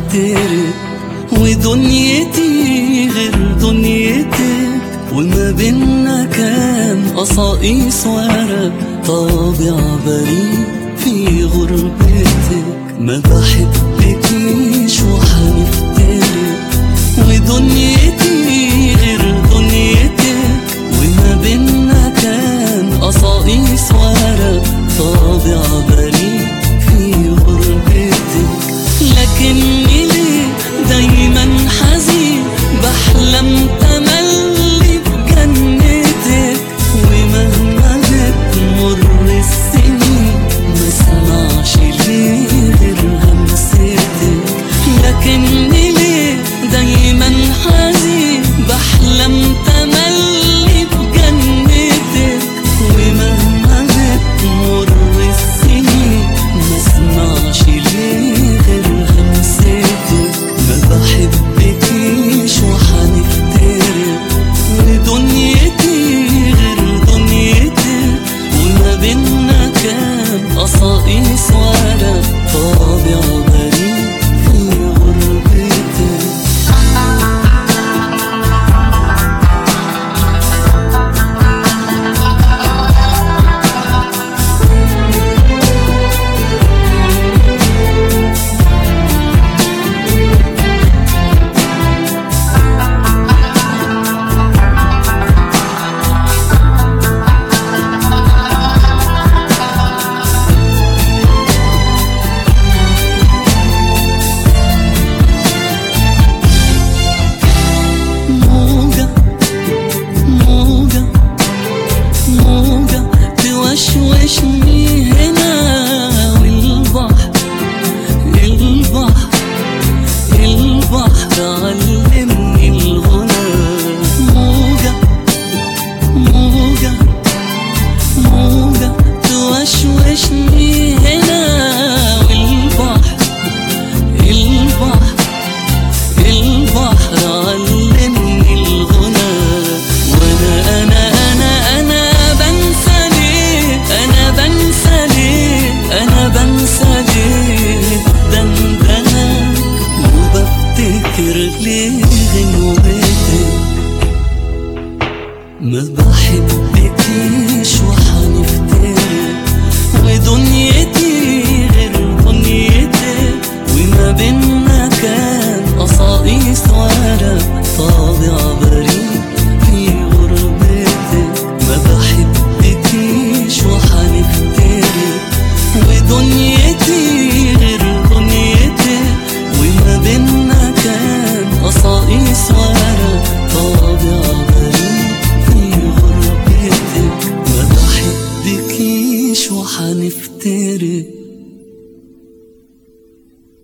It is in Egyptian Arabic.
هنفترق ودنيتي غير دنيتك وما بينا كان قصاقيس ورق طابع بريء في غربتك ما بحبكيش وحنفترق ودنيتي غير دنيتك وما بينا كان قصاقيس ورق طابع بريء في غربتك لكني ليه دايما حزين بحلم تملي بجنتك ومهما بتمر السنين ما اسمعش ليه غير همستك لكني ليه دايما حزين بحلم تملي بجنتك ومهما بتمر السنين ما اسمعش ليه غير همستك ما بحبكيش وحنفترق ودنيتي غير دنيتك وما بينا كان قصاقيس ورق طابع بريء في غربتك موجة موجة موجة توشوشني هنا والبحر البحر البحر علمني الغنى موجة موجة موجة توشوشني هنا والبحر البحر البحر علمني الغنى وانا انا انا انا بنسى ليه انا بنسى ليه انا بنسى ليه دندنة وبفتكر ليه غنوتك ما بحب